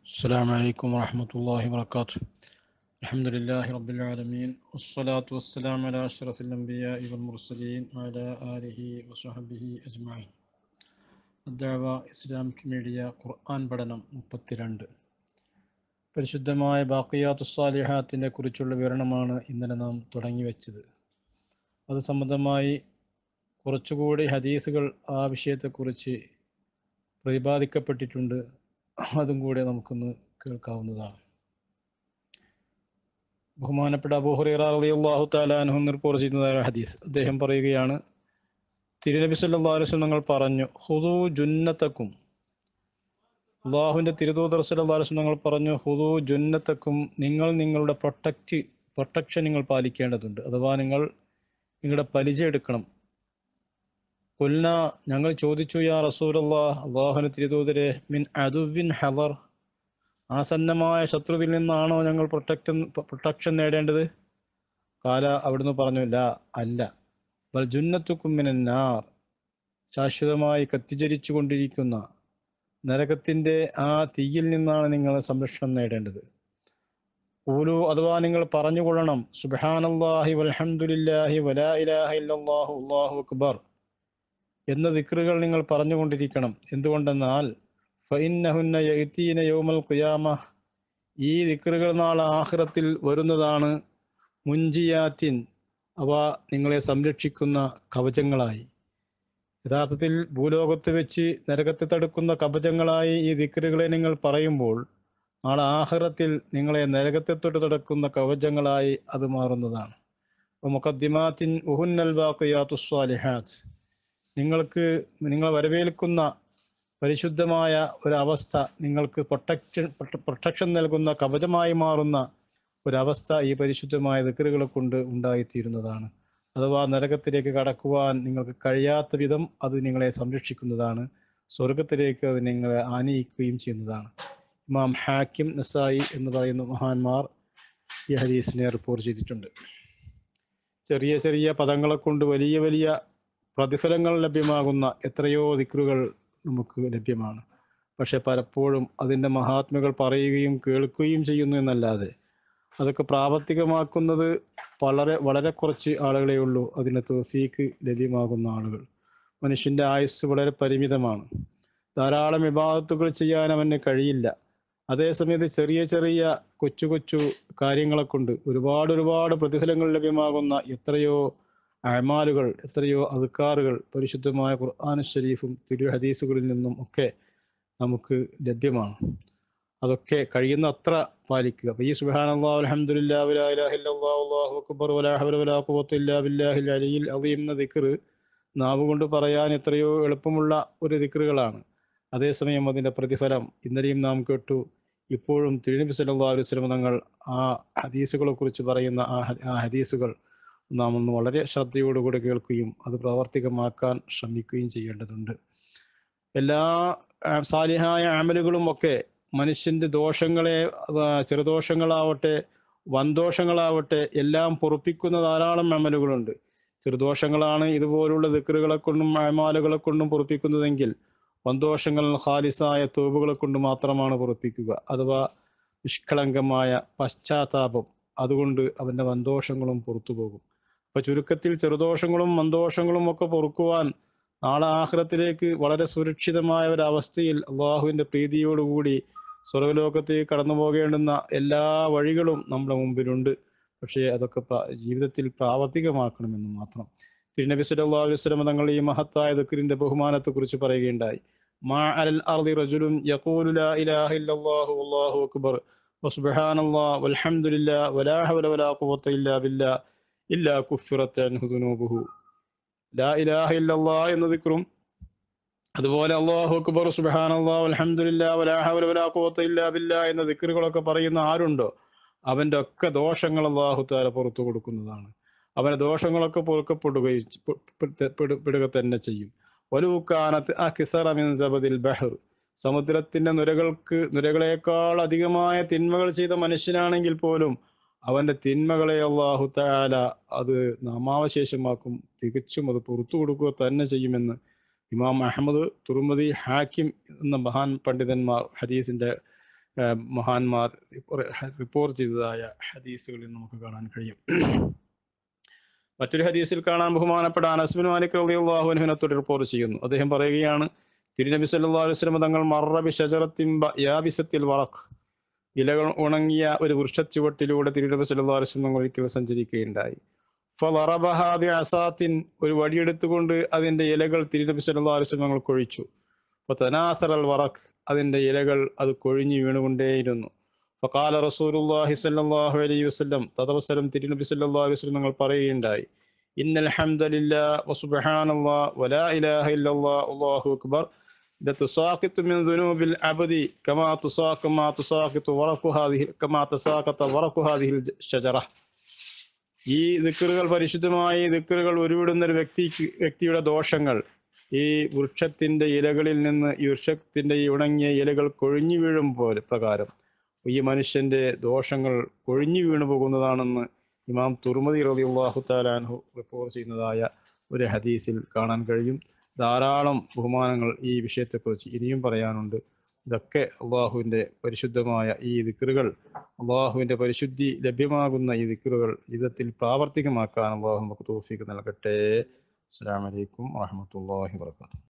السلام عليكم ورحمة الله وبركاته الحمد لله رب العالمين والصلاة والسلام على أشرف الأنبياء والمرسلين وعلى آله وصحبه أجمعين الدعوة Islamic media ഖുർആൻ പഠനം മുപ്പത്തിരണ്ട് പരിശുദ്ധമായ ബാക്കിയാത്തു സാലിഹാത്തിനെ കുറിച്ചുള്ള വിവരണമാണ് ഇന്നലെ നാം തുടങ്ങി വെച്ചത് അത് സംബന്ധമായി കുറച്ചുകൂടി ഹദീസുകൾ ആ വിഷയത്തെക്കുറിച്ച് പ്രതിപാദിക്കപ്പെട്ടിട്ടുണ്ട് അതും കൂടെ നമുക്കൊന്ന് കേൾക്കാവുന്നതാണ് ബഹുമാനപ്പെട്ട അബൂഹുറൈറ റളിയല്ലാഹു തആല അൻഹു റിപ്പോർട്ട് ചെയ്യുന്നതായ ഹദീസ് അദ്ദേഹം പറയുകയാണ് തിരുനബി സല്ലല്ലാഹു അലൈഹി വസല്ലം തങ്ങൾ പറഞ്ഞു ഹുദു ജുന്നത്തക്കും അള്ളാഹുവിൻ്റെ തിരുദൂതർ സല്ലല്ലാഹു അലൈഹി വസല്ലം തങ്ങൾ പറഞ്ഞു ഹുദു ജുന്നത്തക്കും നിങ്ങൾ നിങ്ങളുടെ പ്രൊട്ടക്റ്റ് പ്രൊട്ടക്ഷൻ നിങ്ങൾ പാലിക്കേണ്ടതുണ്ട് അഥവാ നിങ്ങൾ നിങ്ങളുടെ പരിചയം എടുക്കണം കൊൽന ഞങ്ങൾ ചോദിച്ചു യാ റസൂലല്ലാ അള്ളാഹുന തിരുദൂതരെ മിൻ അതുവിൻ ഹലർ ആസന്നമായ ശത്രുവിൽ നിന്നാണോ ഞങ്ങൾ പ്രൊട്ടക്ട് പ്രൊട്ടക്ഷൻ നേടേണ്ടത് കാല അവിടുന്ന് പറഞ്ഞു ല അല്ല ബൽ ജുന്നത്തുക്കുമ്മിനാർ ശാശ്വതമായി കത്തിജരിച്ചു കൊണ്ടിരിക്കുന്ന നരകത്തിൻ്റെ ആ തീയിൽ നിന്നാണ് നിങ്ങൾ സംരക്ഷണം നേടേണ്ടത് ഊലു അഥവാ നിങ്ങൾ പറഞ്ഞുകൊള്ളണം സുബാനല്ലാഹി വൽഹംദുലില്ലാഹി വലാ ഇലാഹ ഇല്ലല്ലാഹു അല്ലാഹു അക്ബർ എന്ന ദിക്റുകൾ നിങ്ങൾ പറഞ്ഞുകൊണ്ടിരിക്കണം എന്തുകൊണ്ടെന്നാൽ ഫൈന്നഹുന്ന യഅ്തീന യൗമൽ ഖിയാമ ഈ ദിക്റുകൾ നാളെ ആഖിറത്തിൽ വരുന്നതാണ് മുൻജിയാത്തിൻ അവ നിങ്ങളെ സംരക്ഷിക്കുന്ന കവചങ്ങളായി യഥാർത്ഥത്തിൽ ഭൂലോകത്ത് വെച്ച് നരകത്തെ തടുക്കുന്ന കവചങ്ങളായി ഈ ദിക്റുകളെ നിങ്ങൾ പറയുമ്പോൾ നാളെ ആഹ്റത്തിൽ നിങ്ങളെ നരകത്തെ തൊട്ട് തടുക്കുന്ന കവചങ്ങളായി അത് മാറുന്നതാണ് മുഖദ്ദിമാത്തിൻ ഉഹുന്നൽ ബാഖിയാത്തു സ്വാലിഹാത്ത് നിങ്ങൾക്ക് നിങ്ങൾ വരവേൽക്കുന്ന പരിശുദ്ധമായ ഒരവസ്ഥ നിങ്ങൾക്ക് പ്രൊട്ടക്ഷൻ പ്രൊട്ടക്ഷൻ നൽകുന്ന കവചമായി മാറുന്ന ഒരവസ്ഥ ഈ പരിശുദ്ധമായ ദിക്കറുകളെ കൊണ്ട് ഉണ്ടായിത്തീരുന്നതാണ് അഥവാ നരകത്തിലേക്ക് കടക്കുവാൻ നിങ്ങൾക്ക് കഴിയാത്ത വിധം അത് നിങ്ങളെ സംരക്ഷിക്കുന്നതാണ് സ്വർഗത്തിലേക്ക് അത് നിങ്ങളെ ആനയിക്കുകയും ചെയ്യുന്നതാണ് ഇമാം ഹാക്കിം നസായി എന്ന് പറയുന്ന മഹാന്മാർ ഈ ഹദീസിനെ റിപ്പോർട്ട് ചെയ്തിട്ടുണ്ട് ചെറിയ ചെറിയ പദങ്ങളെ കൊണ്ട് വലിയ വലിയ പ്രതിഫലങ്ങൾ ലഭ്യമാകുന്ന എത്രയോ ദിക്റുകൾ നമുക്ക് ലഭ്യമാണ് പക്ഷെ പലപ്പോഴും അതിൻ്റെ മഹാത്മകൾ പറയുകയും കേൾക്കുകയും ചെയ്യുന്നു എന്നല്ലാതെ അതൊക്കെ പ്രാവർത്തികമാക്കുന്നത് വളരെ വളരെ കുറച്ച് ആളുകളെ ഉള്ളൂ അതിന് തോഫീക്ക് ലഭ്യമാകുന്ന ആളുകൾ മനുഷ്യൻ്റെ ആയുസ് വളരെ പരിമിതമാണ് ധാരാളം വിഭാഗത്തുകൾ ചെയ്യാൻ അവന് കഴിയില്ല അതേസമയത്ത് ചെറിയ ചെറിയ കൊച്ചു കൊച്ചു കാര്യങ്ങളെ കൊണ്ട് ഒരുപാട് ഒരുപാട് പ്രതിഫലങ്ങൾ ലഭ്യമാകുന്ന എത്രയോ അമാലുകൾ എത്രയോ അതുക്കാറുകൾ പരിശുദ്ധമായ ഖുർആൻ ഷരീഫും തിരു ഹദീസുകളിൽ നിന്നും ഒക്കെ നമുക്ക് ലഭ്യമാണ് അതൊക്കെ കഴിയുന്ന അത്ര പാലിക്കുക അപ്പൊ ഈ സുബ്ഹാനല്ലാഹു അൽഹംദുലില്ലാ വലാ ഇലാഹ ഇല്ലല്ലാഹു അല്ലാഹു അക്ബർ വലാ ഹൗല വലാ ഖുവത ഇല്ലാ ബില്ലാഹിൽ അലിയിൽ അദീം എന്ന ദിക്ർ നാവ് കൊണ്ട് പറയാൻ എത്രയോ എളുപ്പമുള്ള ഒരു ദിക്റുകളാണ് അതേസമയം അതിന്റെ പ്രതിഫലം ഇന്നലെയും നാം കേട്ടു ഇപ്പോഴും തിരുനബി സല്ലല്ലാഹു അലൈഹി വസല്ലം തങ്ങൾ ആ ഹദീസുകളെ കുറിച്ച് പറയുന്ന ആ ഹദീസുകൾ നാം ഒന്ന് വളരെ ശ്രദ്ധയോടുകൂടി കേൾക്കുകയും അത് പ്രാവർത്തികമാക്കാൻ ശ്രമിക്കുകയും ചെയ്യേണ്ടതുണ്ട് എല്ലാ സാലിഹായ അമലുകളും ഒക്കെ മനുഷ്യന്റെ ദോഷങ്ങളെ ചെറുദോഷങ്ങളാവട്ടെ വൻദോഷങ്ങളാവട്ടെ എല്ലാം പൊറുപ്പിക്കുന്ന ധാരാളം അമലുകളുണ്ട് ചെറുദോഷങ്ങളാണ് ഇതുപോലുള്ള ദിക്കറുകളെ കൊണ്ടും അമാലുകളെ കൊണ്ടും പൊറുപ്പിക്കുന്നതെങ്കിൽ വൻദോഷങ്ങൾ ഖാലിസായ തോവുകളെ കൊണ്ട് മാത്രമാണ് പൊറുപ്പിക്കുക അഥവാ നിഷ്കളങ്കമായ പശ്ചാത്താപം അതുകൊണ്ട് അവന്റെ വൻദോഷങ്ങളും പുറത്തു പോകും അപ്പൊ ചുരുക്കത്തിൽ ചെറുദോഷങ്ങളും മന്ദോഷങ്ങളും ഒക്കെ പൊറുക്കുവാൻ നാളെ ആഹ്റത്തിലേക്ക് വളരെ സുരക്ഷിതമായ ഒരു അവസ്ഥയിൽ അള്ളാഹുവിന്റെ പ്രീതിയോടുകൂടി സ്വർഗലോകത്തേക്ക് കടന്നു പോകേണ്ടുന്ന എല്ലാ വഴികളും നമ്മുടെ മുമ്പിലുണ്ട് പക്ഷേ അതൊക്കെ ജീവിതത്തിൽ പ്രാവർത്തികമാക്കണമെന്ന് മാത്രം തിരുനബി സല്ലല്ലാഹു അലൈഹി വസല്ലം തങ്ങൾ ഈ മഹത്തായ ദക്രിന്റെ ബഹുമാനത്തെ കുറിച്ച് പറയുകയുണ്ടായി മാ അലൽ അർദി റജുലുൻ യഖൂലു ലാ ഇലാഹ ഇല്ലല്ലാഹു വല്ലാഹു അക്ബർ വസുബ്ഹാനല്ലാഹ് വൽഹംദുലില്ലാഹ് വലാ ഹൗല വലാ ഖുവത ഇല്ലാ ബില്ലാഹ് ഇല്ലാ കുഫിറത്ത് അൻഹു ദുനൂബുഹു ലാ ഇലാഹ ഇല്ലല്ലാഹ് എന്ന ദിക്റും അതുപോലെ അല്ലാഹു അക്ബർ സുബ്ഹാനല്ലാഹ് വൽഹംദുലില്ലാഹ് വലാ ഹൗല വലാ ഖുവത ഇല്ലാ ബില്ലാഹ് എന്ന ദിക്റുകളൊക്കെ പറയുന്ന ആരുണ്ടോ അവന്റെ ഒക്കെ ദോഷങ്ങൾ അല്ലാഹു തആല പുറത്തു കൊടുക്കുന്നതാണ് അവന്റെ ദോഷങ്ങളൊക്കെ പൊറുക്കപ്പെടുകയും പെടുക തന്നെ ചെയ്യും വലൂക്കാനത്ത് ആ കിസറ മിൻ സബദിൽ ബഹർ സമുദ്രത്തിന്റെ നുരകൾക്ക് നുരകളേക്കാൾ അധികമായ തിന്മകൾ ചെയ്ത മനുഷ്യനാണെങ്കിൽ പോലും അവന്റെ തിന്മകളെ അള്ളാഹു താല അത് നാമാവശേഷമാക്കും തികച്ചും അത് പുറത്തു കൊടുക്കുക തന്നെ ചെയ്യുമെന്ന് ഇമാം അഹമ്മദ് തുറുമതി ഹാക്കിം എന്ന മഹാൻ പണ്ഡിതന്മാർ ഹദീസിന്റെ ഏഹ്, മഹാന്മാർ റിപ്പോർട്ട് ചെയ്തതായ ഹദീസുകളിൽ നമുക്ക് കാണാൻ കഴിയും മറ്റൊരു ഹദീസിൽ കാണാൻ ബഹുമാനപ്പെട്ട അനസ്ബിൻ മാലിക് റളിയല്ലാഹു അൻഹുവിനെ റിപ്പോർട്ട് ചെയ്യുന്നു അദ്ദേഹം പറയുകയാണ് തിരുനബി സല്ലല്ലാഹു അലൈഹി വസല്ലം തങ്ങൾ മറ ബി ഷജറത്തിൻ ബ- യാബിസത്തിൽ വറഖ് ഇലകൾ ഉണങ്ങിയ ഒരു വൃക്ഷച്ചുവട്ടിലൂടെ തിരുനബി സല്ലല്ലാഹു അലൈഹി വസല്ലം ഒരിക്കൽ സഞ്ചരിക്കുകയുണ്ടായി ഫളറബഹാ ബി അസാത്തിൻ ഒരു വടിയെടുത്തുകൊണ്ട് അതിന്റെ ഇലകൾ തിരുനബി സല്ലല്ലാഹു അലൈഹി വസല്ലം തങ്ങൾ കൊഴിച്ചു ഫതനാസറൽ വറഖ് അതിന്റെ ഇലകൾ അത് കൊഴിഞ്ഞു വീണുകൊണ്ടേയിരുന്നു ഫഖാല റസൂലുള്ളാഹി സ്വല്ലല്ലാഹു അലൈഹി വസല്ലം തദവസരം തിരുനബി സല്ലല്ലാഹു അലൈഹി വസല്ലം തങ്ങൾ പറയുകയുണ്ടായി ഇന്നൽ ഹംദലില്ലാ വസുബ്ഹാനല്ലാഹ് വലാ ഇലാഹ ഇല്ലല്ലാഹ് അല്ലാഹു അക്ബർ لتساقط من ذنوب العبد كما تساق ما تساقط ورق هذه كما تساقط ورق هذه الشجرة ഈ ദിക്കറുകൾ പരിശുദ്ധമായ ദിക്കറുകൾ ഉരുവിടുന്ന ഒരു വ്യക്തിക്ക് വ്യക്തിയുടെ ദോഷങ്ങൾ ഈ വൃക്ഷത്തിന്റെ ഇലകളിൽ നിന്ന് ഈ വൃക്ഷത്തിന്റെ ഈ ഉണങ്ങിയ ഇലകൾ കൊഴിഞ്ഞു വീഴും പോലെ പ്രകാരം ഈ മനുഷ്യന്റെ ദോഷങ്ങൾ കൊഴിഞ്ഞു വീണു പോകുന്നതാണെന്ന് ഇമാം തുർമതി റളിയല്ലാഹു താലാൻഹു റിപ്പോർട്ട് ചെയ്യുന്നതായ ഒരു ഹദീസിൽ കാണാൻ കഴിയും ധാരാളം ബഹുമാനങ്ങൾ ഈ വിഷയത്തെക്കുറിച്ച് ഇനിയും പറയാനുണ്ട് ഇതൊക്കെ അള്ളാഹുവിൻ്റെ പരിശുദ്ധമായ ഈ ദിക്കറുകൾ അള്ളാഹുവിൻ്റെ പരിശുദ്ധി ലഭ്യമാകുന്ന ഈ ദിക്കറുകൾ ജീവിതത്തിൽ പ്രാവർത്തികമാക്കാൻ അള്ളാഹു നമുക്ക് തോഫിക്ക് നൽകട്ടെ അസ്സാം വലൈക്കും വാഹമത്തല്ലാഹി വർക്കാത്തു